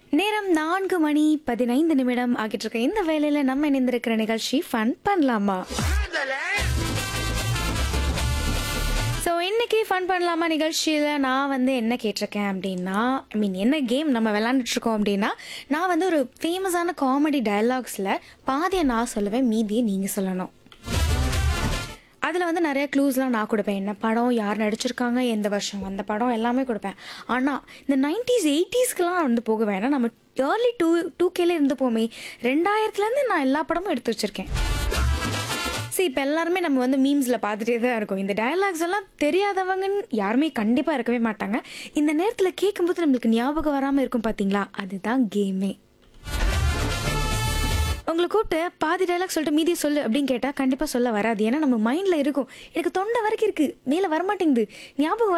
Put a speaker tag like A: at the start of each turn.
A: நேரம் நான்கு மணி பதினைந்து நிமிடம் ஆகிட்டு இருக்க இந்த வேலையில நம்ம இணைந்திருக்கிற நிகழ்ச்சி ஃபன் பண்ணலாமா ஸோ இன்னைக்கு ஃபன் பண்ணலாமா நிகழ்ச்சியில் நான் வந்து என்ன கேட்டிருக்கேன் அப்படின்னா ஐ மீன் என்ன கேம் நம்ம விளாண்டுட்டு இருக்கோம் அப்படின்னா நான் வந்து ஒரு ஃபேமஸான காமெடி டயலாக்ஸில் பாதியை நான் சொல்லுவேன் மீதியை நீங்கள் சொல்லணும் அதில் வந்து நிறைய க்ளூஸ்லாம் நான் கொடுப்பேன் என்ன படம் யார் நடிச்சிருக்காங்க எந்த வருஷம் அந்த படம் எல்லாமே கொடுப்பேன் ஆனால் இந்த நைன்டிஸ் எயிட்டிஸ்க்கெலாம் வந்து போக வேணாம் நம்ம ஏர்லி டூ டூ கேல இருந்து போமே ரெண்டாயிரத்துலேருந்து நான் எல்லா படமும் எடுத்து வச்சுருக்கேன் சரி இப்போ எல்லாருமே நம்ம வந்து மீம்ஸில் பார்த்துட்டே தான் இருக்கோம் இந்த டயலாக்ஸ் எல்லாம் தெரியாதவங்கன்னு யாருமே கண்டிப்பாக இருக்கவே மாட்டாங்க இந்த நேரத்தில் கேட்கும்போது நம்மளுக்கு ஞாபகம் வராமல் இருக்கும் பார்த்தீங்களா அதுதான் கேமே உங்களை கூப்பிட்டு பாதி டைலாக் சொல்லிட்டு மீதியை சொல்லு அப்படின்னு கேட்டால் கண்டிப்பாக சொல்ல வராது ஏன்னா நம்ம மைண்டில் இருக்கும் எனக்கு தொண்டை வரைக்கும் இருக்குது மேலே வரமாட்டேங்குது ஞாபகம்